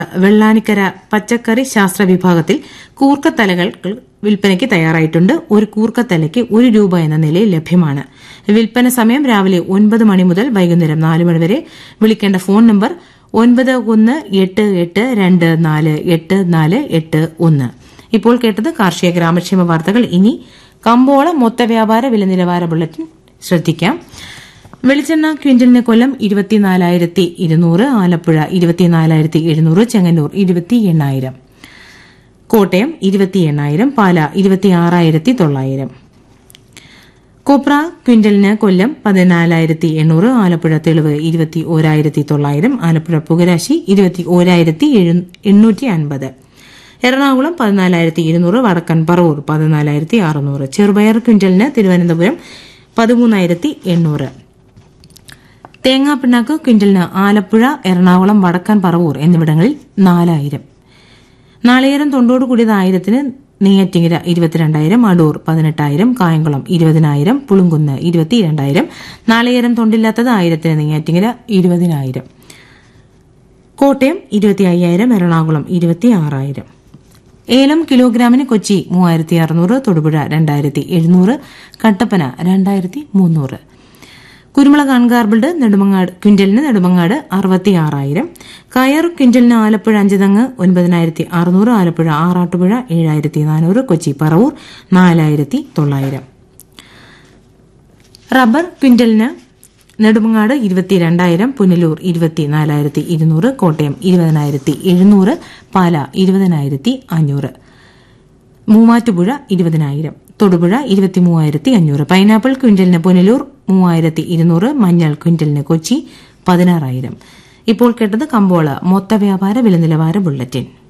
വെള്ളാനിക്കര പച്ചക്കറി ശാസ്ത്ര വിഭാഗത്തിൽ കൂർക്കത്തലകൾ വിൽപ്പനയ്ക്ക് തയ്യാറായിട്ടുണ്ട് ഒരു കൂർക്കത്തലയ്ക്ക് ഒരു രൂപ എന്ന നിലയിൽ ലഭ്യമാണ് വിൽപ്പന സമയം രാവിലെ ഒൻപത് മണി മുതൽ വൈകുന്നേരം നാല് മണി വരെ വിളിക്കേണ്ട ഫോൺ നമ്പർ ഒൻപത് ഒന്ന് എട്ട് എട്ട് രണ്ട് നാല് എട്ട് നാല് എട്ട് ഒന്ന് ഇപ്പോൾ കേട്ടത് കാർഷിക ഗ്രാമക്ഷേമ വാർത്തകൾ ഇനി കമ്പോള മൊത്ത വ്യാപാര വില നിലവാര ബുള്ളറ്റിൻ ശ്രദ്ധിക്കാം വെളിച്ചെണ്ണ ക്വിന്റലിന് കൊല്ലം ഇരുപത്തിനാലായിരത്തി ഇരുന്നൂറ് ആലപ്പുഴ ഇരുപത്തിനാലായിരത്തി എഴുന്നൂറ് ചെങ്ങന്നൂർ ഇരുപത്തി എണ്ണായിരം കോട്ടയം ഇരുപത്തി എണ്ണായിരം പാല ഇരുപത്തിയാറായിരത്തി തൊള്ളായിരം കൊപ്ര ക്വിന്റലിന് കൊല്ലം പതിനാലായിരത്തി എണ്ണൂറ് ആലപ്പുഴ തെളിവ് ഇരുപത്തി ഓരായിരത്തി തൊള്ളായിരം ആലപ്പുഴ പുകരാശി ഇരുപത്തി ഓരായിരത്തി എണ്ണൂറ്റി അൻപത് എറണാകുളം പതിനാലായിരത്തി ഇരുന്നൂറ് വടക്കൻ പറവൂർ പതിനാലായിരത്തി അറുന്നൂറ് ചെറുപയർ ക്വിന്റലിന് തിരുവനന്തപുരം പതിമൂന്നായിരത്തി എണ്ണൂറ് തേങ്ങാപ്പിണ്ണാക്ക് ക്വിന്റലിന് ആലപ്പുഴ എറണാകുളം വടക്കൻ പറവൂർ എന്നിവിടങ്ങളിൽ നാലായിരം നാളികേരം തൊണ്ടോട് കൂടിയത് ആയിരത്തിന് നെയ്യാറ്റിങ്ങര ഇരുപത്തിരണ്ടായിരം അടൂർ പതിനെട്ടായിരം കായംകുളം ഇരുപതിനായിരം പുളുങ്കുന്ന് ഇരുപത്തിരണ്ടായിരം നാളികേരം തൊണ്ടില്ലാത്തത് ആയിരത്തിന് നെയ്യാറ്റിങ്ങര ഇരുപതിനായിരം കോട്ടയം ഇരുപത്തി അയ്യായിരം എറണാകുളം ഇരുപത്തി ആറായിരം ഏലം കിലോഗ്രാമിന് കൊച്ചി മൂവായിരത്തി അറുന്നൂറ് തൊടുപുഴ രണ്ടായിരത്തി എഴുന്നൂറ് കട്ടപ്പന രണ്ടായിരത്തി മുന്നൂറ് കുരുമുളക് അൺഗാർബിൾഡ് നെടുമങ്ങാട് ക്വിന്റലിന് നെടുമങ്ങാട് അറുപത്തി ആറായിരം കയർ ക്വിന്റലിന് ആലപ്പുഴ അഞ്ചുതങ്ങ് ഒൻപതിനായിരത്തി അറുന്നൂറ് ആലപ്പുഴ ആറാട്ടുപുഴ ഏഴായിരത്തി നാനൂറ് കൊച്ചി പറവൂർ നാലായിരത്തി തൊള്ളായിരം റബ്ബർ ക്വിന്റലിന് നെടുമങ്ങാട് ഇരുപത്തിരണ്ടായിരം പുനലൂർ ഇരുപത്തിനാലായിരത്തി ഇരുന്നൂറ് കോട്ടയം ഇരുപതിനായിരത്തി എഴുന്നൂറ് പാല ഇരുപതിനായിരത്തി അഞ്ഞൂറ് മൂവാറ്റുപുഴ ഇരുപതിനായിരം തൊടുപുഴ ഇരുപത്തിമൂവായിരത്തി അഞ്ഞൂറ് പൈനാപ്പിൾ ക്വിന്റലിന് പുനലൂർ മൂവായിരത്തി ഇരുന്നൂറ് മഞ്ഞൾ ക്വിന്റലിന് കൊച്ചി പതിനാറായിരം ഇപ്പോൾ കേട്ടത് കമ്പോള മൊത്ത വ്യാപാര വില നിലവാര ബുള്ളറ്റിൻ